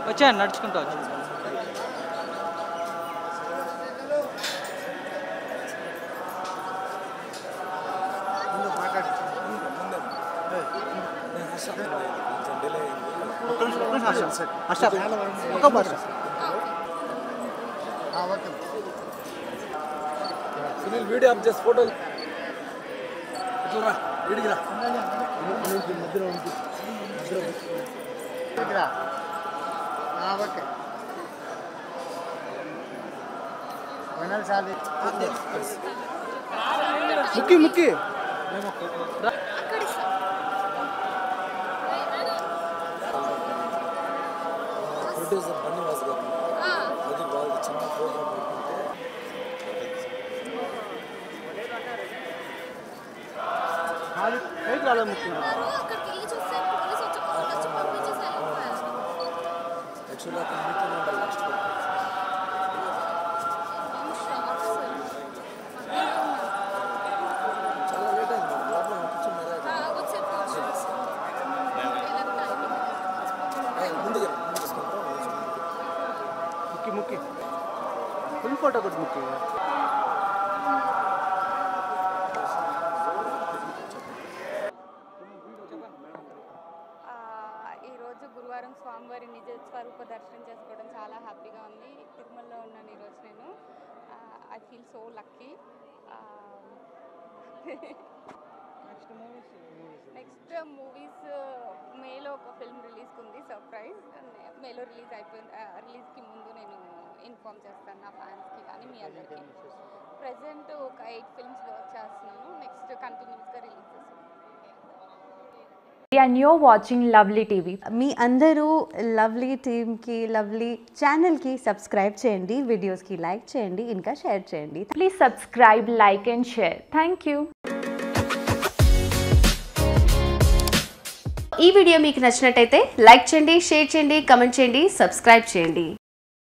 వచ్చాను నడుచుకుంటూ వచ్చి ఒక భాష సునీల్ వీడియో ఆఫ్ చేసి ఫోటో ఇట్లా రా వీడికి రా ఓకే ఫైనల్ సాలి ముక్కి ముక్కి ప్రొడ్యూసర్ బన్నీవాస్ గారు అది వాళ్ళది చిన్న ప్రోగ్రామ్ పెట్టుకుంటే పైకి రాలే ముక్కి అక్కడికి వెళ్ళి చూస్తే పోలీసు వచ్చి పోలీసు వచ్చి పంపించేసి వెళ్ళిపోయారు యాక్చువల్లీ అక్కడ మీటింగ్ ఉండాలి లాస్ట్ చాలా లేట్ అయింది లోపల కూర్చున్నారా ముందుగా ముందు తీసుకుంటారా ముక్కి ముక్కి ఫుల్ ఫోటో కొట్టు ముక్కి ఆ, ఈరోజు గురువారం స్వామివారి నిజ స్వరూప దర్శనం చేసుకోవడం చాలా హ్యాపీగా ఉంది తిరుమలలో ఉన్నాను ఈరోజు నేను I feel so lucky next movies మేలో ఒక ఫిల్మ్ రిలీజ్కి ఉంది సర్ప్రైజ్ మేలో రిలీజ్ అయిపోయింది రిలీజ్కి ముందు నేను ఇన్ఫామ్ చేస్తాను నా ఫ్యాన్స్కి కానీ మీ అందరికీ ప్రజెంట్ ఒక ఎయిట్ ఫిల్మ్స్ వర్క్ చేస్తున్నాను నెక్స్ట్ కంటిన్యూస్గా రిలీజ్ చేస్తాను and you're watching Lovely TV. మీ అందరూ లవ్లీ టీమ్కి లవ్లీ ఛానల్కి సబ్స్క్రైబ్ చేయండి వీడియోస్కి లైక్ చేయండి ఇంకా షేర్ చేయండి Please subscribe, like, and share. Thank you. ఈ వీడియో మీకు నచ్చినట్టయితే లైక్ చేయండి షేర్ చేయండి కమెంట్ చేయండి సబ్స్క్రైబ్ చేయండి